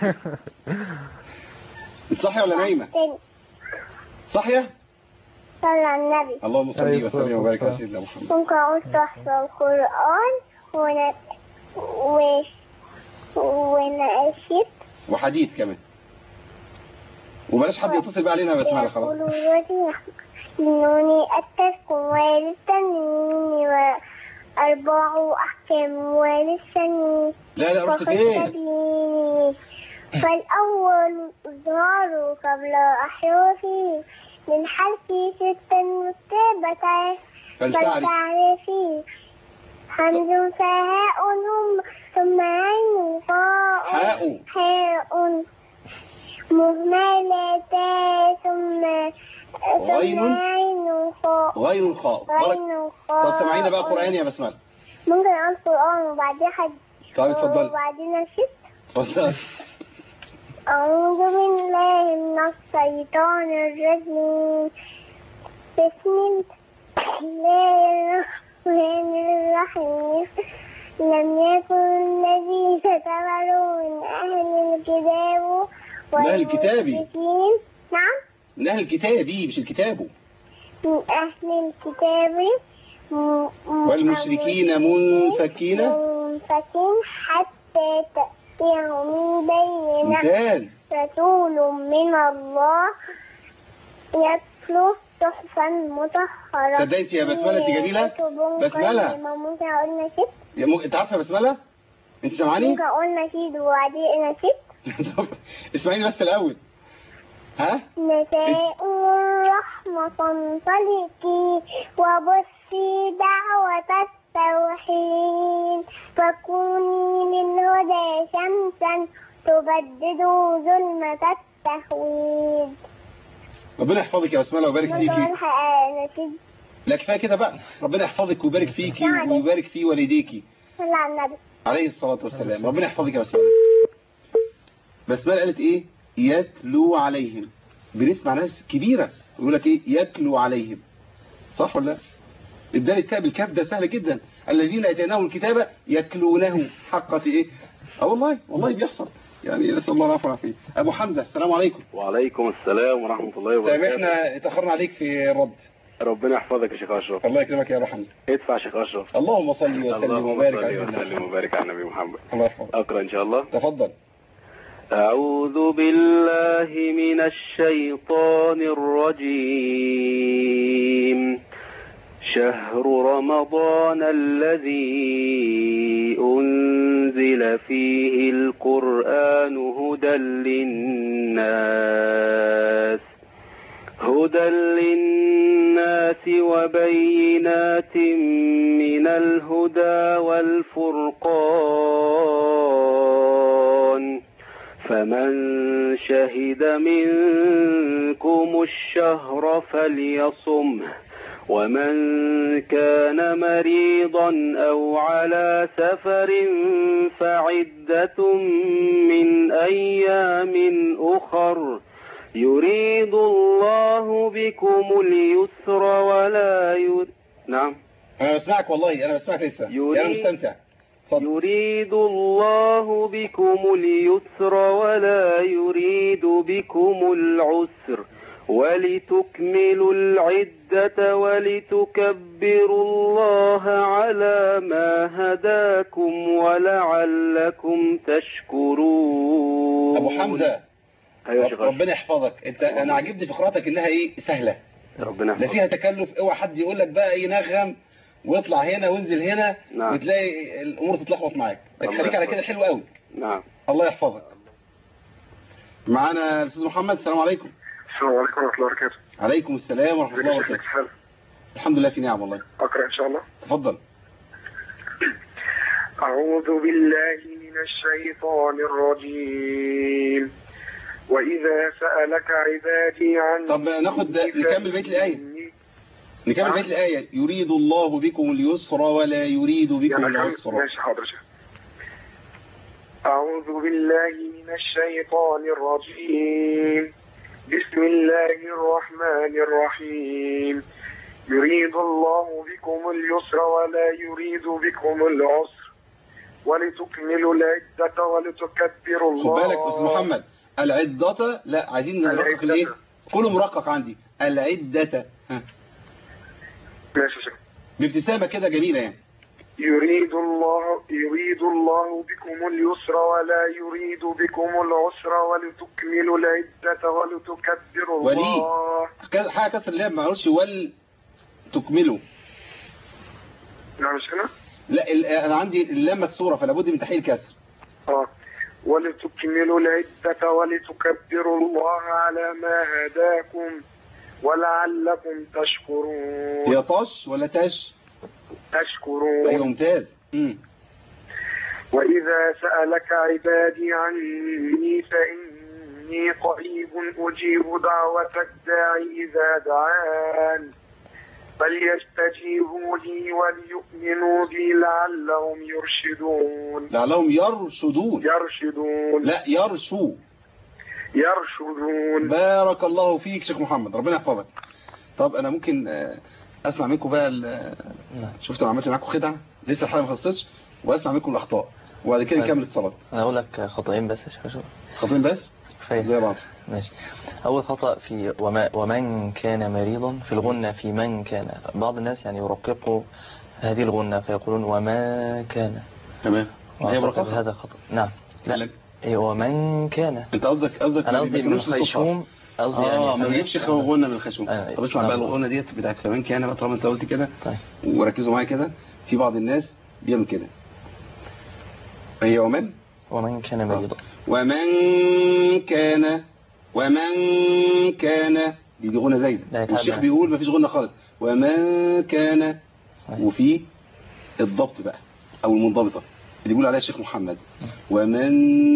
انت صاحية ولا نايمة تاني صاحية صلى على النبي اللهم صل عليه وسلم الصلاة وبارك على والسلام. سيدنا محمد ممكن أقول تحفظ القرآن ون... و... ونشيد وحديث كمان وبلاش حد يتصل بقى علينا بس معنا خلاص يقول الذي إنني أتذكر وللسنين وأربع أحكام وللسنين لا لا رحت فين فاستبيني فالأول إظهار قبل أحرفه للحرف ستا متابعة فلتعرف فلتعرفي حمد فهاء هم ثم عين فاء حاء حاء مهملتا ثم غين. ثم عين فاء غير الخاء بارك غين فاء طب سمعينا بقى قرآن يا بسملة ممكن أقول قرآن وبعدين حد طب اتفضلي وبعدين أشد اتفضل أعوذ بالله من الشيطان الرجيم بسم الله الرحمن الرحيم لم يكن الذين كفروا من أهل الكتاب من أهل الكتاب؟ والمشركين نعم من أهل الكتابي مش الكتاب من أهل الكتاب م- م- والمشركين منفكين منفكين حتى تأتيهم بينة ممتاز رسول من الله يتلو صحفا مطهرة صدقتي يا بسملة انت جميلة كتب بسملة. قيمة. ممكن أقول نشيد يا م... انت عارفة يا بسملة انت سامعاني ممكن أقول نشيد وبعدين نشيد طب اسمعيني بس الأول ها نساء الرحمة فانطلقي وبصي دعوة التوحيد فكوني للهدى شمسا تبدد ظلمة التهويد ربنا يحفظك يا بسملة ويبارك ممكن فيكي أقول نشيد لا كفايه كده بقى ربنا يحفظك ويبارك فيكي يعني. ويبارك في والديكي صلى على النبي عليه الصلاة والسلام ربنا يحفظك يا بسملة بسملة قالت ايه يتلو عليهم بنسمع ناس كبيرة يقول لك ايه يتلو عليهم صح ولا لا ابدال التاء بالكاف ده سهل جدا الذين اتيناهم الكتاب يتلونه حقة ايه اه والله والله بيحصل يعني نسال الله العفو والعافيه ابو حمزه السلام عليكم وعليكم السلام ورحمة الله وبركاته سامحنا اتاخرنا عليك في الرد ربنا يحفظك يا شيخ أشرف الله يكرمك يا ابو حمزه ادفع يا شيخ أشرف اللهم صل وسلم اللهم وبارك صل على سيدنا وسلم محمد. وبارك على النبي محمد الله يحفظك أقرأ إن شاء الله تفضل أعوذ بالله من الشيطان الرجيم شهر رمضان الذي أنزل فيه القرآن هدى للناس هدى للناس وبينات من الهدى والفرقان فمن شهد منكم الشهر فليصمه ومن كان مريضا أو على سفر فعدة من أيام أخر يريد الله بكم اليسر ولا يريد نعم انا بسمعك والله انا بسمعك لسه يريد- انا مستمتع يريد الله بكم اليسر ولا يريد بكم العسر ولتكملوا العدة ولتكبروا الله على ما هداكم ولعلكم تشكرون ابو حمزه ايوه يا رب- شيخ ربنا يحفظك انت انا عاجبني في قراءتك انها ايه سهله ربنا لا فيها تكلف اوعى حد يقول لك بقى ينغم واطلع هنا وانزل هنا نعم. وتلاقي الامور تتلخبط معاك لكن الله خليك على يحفظك. كده حلو قوي نعم الله يحفظك معانا الاستاذ محمد السلام عليكم السلام عليكم ورحمة الله وبركاته عليكم السلام ورحمه الله ازيك يا شيخ وبركاته حال الحمد لله في نعم والله أقرأ إن شاء الله تفضل أعوذ بالله من الشيطان الرجيم وإذا سألك عبادي عن طب ناخد نكمل بيت الايه نكمل بقيه الايه يريد الله بكم اليسر ولا يريد بكم يعني العسر ماشي حاضر يا شيخ. أعوذ بالله من الشيطان الرجيم بسم الله الرحمن الرحيم يريد الله بكم اليسر ولا يريد بكم العسر ولتكملوا العدة ولتكبروا خد الله بالك استاذ محمد العدة لا عايزين نرقق العدة. الايه كله مرقق عندي العدة ها. ماشي يا شيخ. بابتسامة كده جميلة يعني يريد الله يريد الله بكم اليسر ولا يريد بكم العسر ولتكملوا العدة ولتكبروا ولي. الله كذا- حاجة كسر اللام ما قالوش ول تكمله نعم مش هنا؟ لا ال- انا عندي اللام مكسورة فلا بد من تحقيق الكسر اه ولتكملوا العدة ولتكبروا الله على ما هداكم ولعلكم تشكرون هي طش ولا تش ايوه تشكرون ممتاز امم وإذا سألك عبادي عني فإني قريب أجيب دعوة الداع إذا دعان فليستجيبوا لي وليؤمنوا بي لعلهم يرشدون لعلهم يرشدون يرشدون لا يرشوا يرشدون بارك الله فيك شيخ محمد ربنا يحفظك طب انا ممكن آه، اسمع منكم بقى ال- شفت انا عملت معاكم خدعه لسه الحلقه ما خلصتش واسمع منكم الاخطاء وبعد كده طيب. نكمل اتصالات انا اقول لك خطأين بس يا شيخ أشرف. خاطرين بس كفايه زي بعض ماشي أول خطأ في وما ومن كان مريضا في الغنة في من كان بعض الناس يعني يرققوا هذه الغنة فيقولون وما كان تمام هي وأعتقد مرققة هذا خطأ نعم لا لك إيه ومن كان انت قصدك قصدك أنا ما قصدي من بيكونوش الصفات. الخيشوم قصدي اه يعني ما نجيبش غنى من الخشوم آه، طب اسمع بقى نعم. الغنى ديت بتاعت فمان كان بقى طالما انت قلت كده طيب وركزوا معايا كده في بعض الناس بيعمل كده هي ومن ومن كان مريضا ومن كان ومن كان دي دي غنى زايده لا يتعدى. والشيخ بيقول مفيش غنى خالص ومن كان صحيح. وفي الضبط بقى او المنضبطه اللي بيقول عليها الشيخ محمد ومن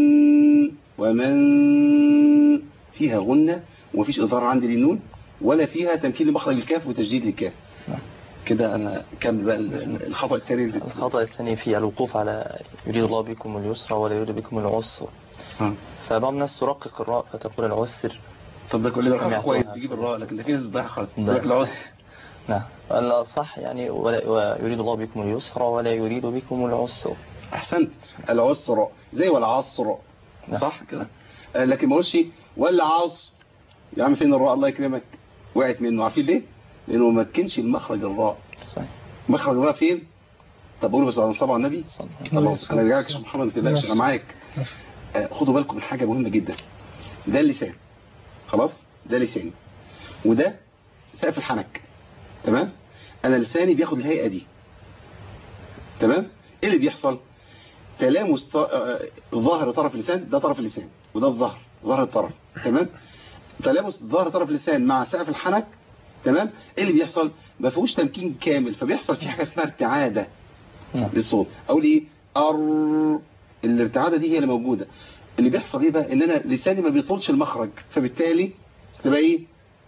ومن فيها غنى ومفيش اظهار عندي للنون ولا فيها تمكين لمخرج الكاف وتجديد للكاف نعم. كده انا كمل بقى ال- الخطا الثاني اللي- الخطأ الثاني في الوقوف على يريد الله بكم اليسر ولا يريد بكم العسر ها. فبعض الناس ترقق الراء فتقول العسر طب ده كل ده سمعتها. كويس تجيب الراء لكن ده في ناس بتضيع خالص لا. يقول لك العسر نعم الصح يعني ولا ويريد الله بكم اليسر ولا يريد بكم العسر احسنت العسر زي والعصر نعم. صح كده آه، لكن ما اقولش ولا عصر يا عم فين الراء الله يكرمك وقعت منه عارفين ليه لانه ما مكنش المخرج الراء صحيح مخرج الراء فين طب قولوا بس على صلاه على النبي صلى الله عليه خلاص انا رجعلك يا شيخ محمد ما تقلقش انا معاك آه، خدوا بالكم من حاجه مهمه جدا ده اللسان خلاص ده لساني وده سقف الحنك تمام انا لساني بياخد الهيئه دي تمام ايه اللي بيحصل تلامس ط- آه، ظهر طرف اللسان ده طرف اللسان وده الظهر ظهر الطرف تمام تلامس ظهر طرف اللسان مع سقف الحنك تمام ايه اللي بيحصل ما فيهوش تمكين كامل فبيحصل في حاجه اسمها ارتعاده نعم. للصوت اقول ايه ار الارتعاده دي هي اللي موجوده اللي بيحصل ايه بقى ان انا لساني ما بيطولش المخرج فبالتالي تبقى ايه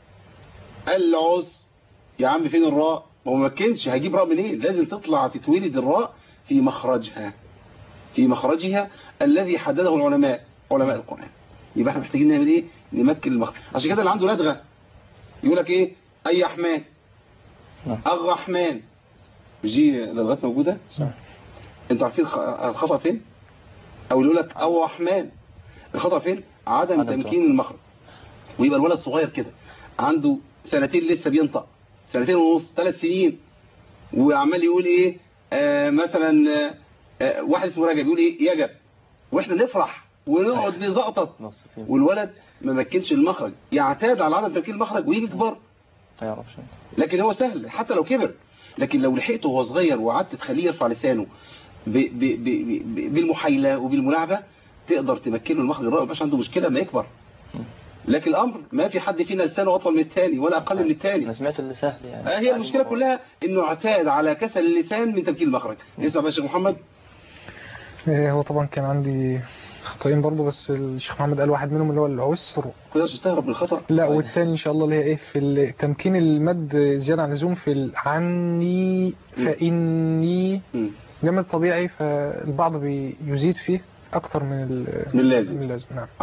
العز يا عم فين الراء ما هو ما مكنش هجيب راء منين لازم تطلع تتولد الراء في مخرجها في مخرجها الذي حدده العلماء علماء القرآن يبقى احنا محتاجين نعمل ايه نمكن المخرج عشان كده اللي عنده لدغه يقول لك ايه اي رحمن نعم. الرحمن مش دي لدغات موجوده صح. انتوا عارفين الخ- الخطأ فين او يقول لك او رحمن الخطأ فين عدم, عدم تمكين المخرج ويبقى الولد صغير كده عنده سنتين لسه بينطق سنتين ونص ثلاث سنين وعمال يقول ايه آه مثلا آه آه واحد اسمه رجب يقول ايه يجب واحنا نفرح ونقعد نزقطط نصفين والولد ما مكنش المخرج يعتاد على عدم تمكين المخرج ويجي كبر ما يعرفش لكن هو سهل حتى لو كبر لكن لو لحقته وهو صغير وقعدت تخليه يرفع لسانه ب ب ب ب بالمحايلة وبالملاعبة تقدر تمكنه المخرج الرائع مش عنده مشكلة ما يكبر لكن الأمر ما في حد فينا لسانه أطول من الثاني ولا أقل من الثاني انا سمعت اللي سهل يعني آه، هي المشكلة كلها إنه اعتاد على كسل اللسان من تمكين المخرج اسمع بقى يا شيخ محمد إيه، هو طبعا كان عندي خطأين برضه بس الشيخ محمد قال واحد منهم اللي هو العسر تقدرش تهرب من الخطأ لا والتاني ان شاء الله اللي هي ايه في ال- تمكين المد زيادة عن اللزوم في ال- عني فإني جمل طبيعي فالبعض بيزيد فيه اكتر من ال- من اللازم. من اللازم نعم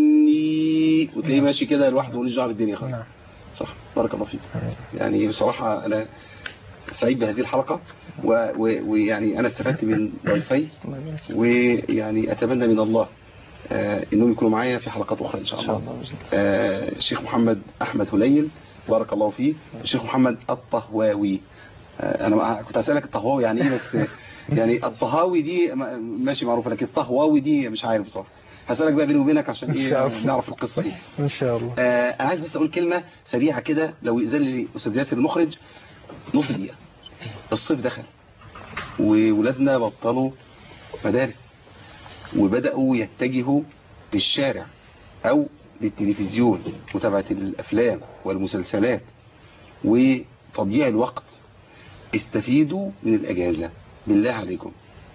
عني وتلاقيه ماشي كده لوحده ملوش دعوه بالدنيا خالص نعم صح بارك الله فيك يعني بصراحة أنا سعيد بهذه الحلقة و- و- ويعني أنا استفدت من ضيفي ويعني أتمنى من الله آه، إنهم يكونوا معايا في حلقات أخرى إن شاء الله آه، الشيخ محمد أحمد هليل بارك الله فيه الشيخ محمد الطهواوي آه، أنا ما- كنت هسألك الطهواوي يعني إيه بس يعني الطهاوي دي م- ماشي معروفة لكن الطهواوي دي مش عارف بصراحة هسألك بقى بيني وبينك عشان إن شاء إيه الله. نعرف القصة إيه ان شاء الله آه انا عايز بس اقول كلمه سريعه كده لو يأذن لي استاذ ياسر المخرج نص دقيقه الصيف دخل وولادنا بطلوا مدارس وبداوا يتجهوا للشارع او للتلفزيون متابعه الافلام والمسلسلات وتضييع الوقت استفيدوا من الاجازه بالله عليكم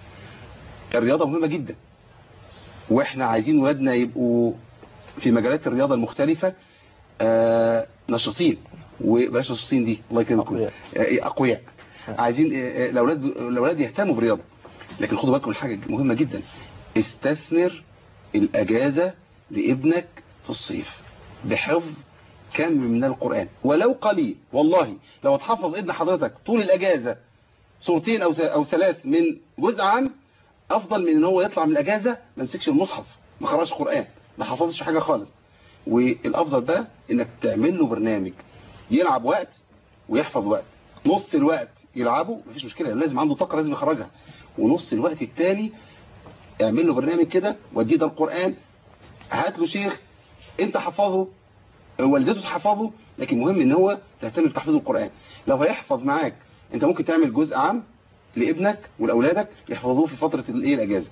الرياضه مهمه جدا واحنا عايزين ولادنا يبقوا في مجالات الرياضة المختلفة آه، نشيطين وبلاش نشيطين دي الله يكرمكم آه، أقوياء عايزين آه، آه، الأولاد الأولاد يهتموا بالرياضة لكن خدوا بالكم من حاجة مهمة جدا استثمر الأجازة لابنك في الصيف بحفظ كم من القرآن ولو قليل والله لو تحفظ ابن حضرتك طول الأجازة صورتين أو أو ثلاث من جزء عام أفضل من إن هو يطلع من الأجازة ما يمسكش المصحف ما قراش قرآن ما حفظش حاجة خالص والافضل بقى انك تعمل له برنامج يلعب وقت ويحفظ وقت نص الوقت يلعبه مفيش مشكلة لازم عنده طاقة لازم يخرجها ونص الوقت التاني اعمل له برنامج كده وديه ده القرآن هات له شيخ انت حفظه والدته تحفظه لكن مهم ان هو تهتم بتحفيظ القرآن لو هيحفظ معاك انت ممكن تعمل جزء عام لابنك ولاولادك يحفظوه في فترة الايه الاجازة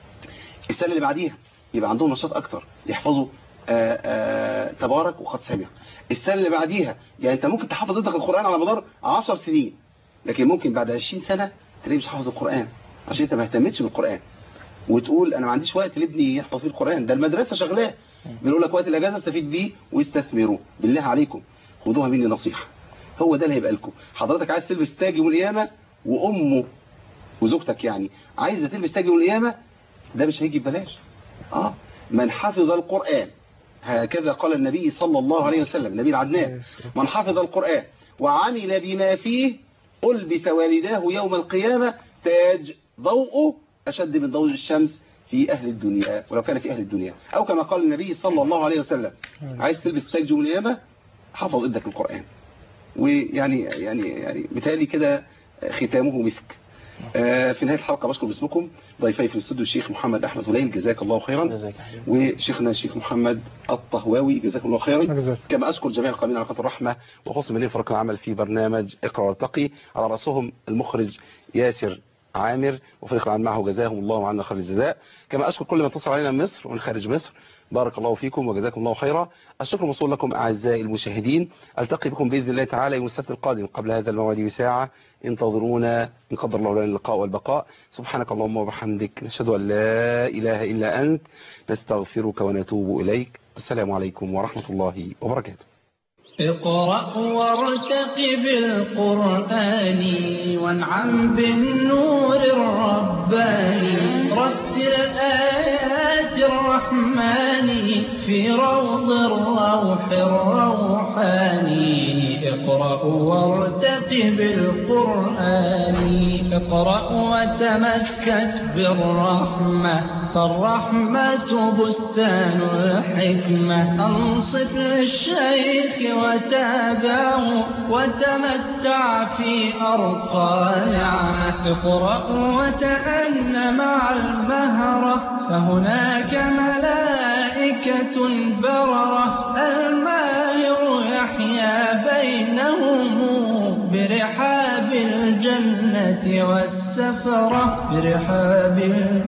السنة اللي بعديها يبقى عندهم نشاط اكتر يحفظوا آآ آآ تبارك وقد سمع السنة اللي بعديها يعني انت ممكن تحفظ انت القرآن على مدار 10 سنين لكن ممكن بعد 20 سنة تلاقيه مش حافظ القرآن عشان انت ما اهتمتش بالقرآن وتقول انا ما عنديش وقت لابني يحفظ فيه القرآن ده المدرسة شغلاه بنقول لك وقت الاجازة استفيد بيه واستثمروا بالله عليكم خدوها مني نصيحة هو ده اللي هيبقى لكم حضرتك عايز تلبس تاج يوم القيامة وامه وزوجتك يعني عايزه تلبس تاج يوم القيامة ده مش هيجي ببلاش اه من حفظ القرآن هكذا قال النبي صلى الله عليه وسلم النبي العدنان من حفظ القرآن وعمل بما فيه ألبس والداه يوم القيامة تاج ضوءه أشد من ضوء الشمس في أهل الدنيا ولو كان في أهل الدنيا أو كما قال النبي صلى الله عليه وسلم عايز تلبس تاج يوم القيامة حفظ ابنك القرآن ويعني يعني يعني بالتالي كده ختامه مسك آه، في نهاية الحلقة بشكر باسمكم ضيفي في الاستوديو الشيخ محمد أحمد هليل جزاك الله خيرا وشيخنا الشيخ محمد الطهواوي جزاكم الله خيرا كما أشكر جميع القائمين على قناة الرحمة وخصوصا من فريق العمل في برنامج اقرأ وارتقي على رأسهم المخرج ياسر عامر وفريق العمل معه جزاهم الله عنا خير الجزاء كما أشكر كل من اتصل علينا من مصر ومن خارج مصر بارك الله فيكم وجزاكم الله خيرا الشكر موصول لكم أعزائي المشاهدين ألتقي بكم بإذن الله تعالى يوم السبت القادم قبل هذا الموعد بساعة انتظرونا إن قدر الله لنا اللقاء والبقاء سبحانك اللهم وبحمدك نشهد أن لا إله إلا أنت نستغفرك ونتوب إليك السلام عليكم ورحمة الله وبركاته اقرأ وارتقب القرآن وانعم بالنور الرباني رتل آيات الرحمن في روض الروح الروحاني اقرأ وارتقب القرآن اقرأ وتمسك بالرحمة فالرحمة بستان الحكمة أنصت للشيخ وتابعه وتمتع في أرقى نعمة اقرأ وتأن مع المهرة فهناك ملائكة بررة الماهر يحيا بينهم برحاب الجنة والسفرة برحاب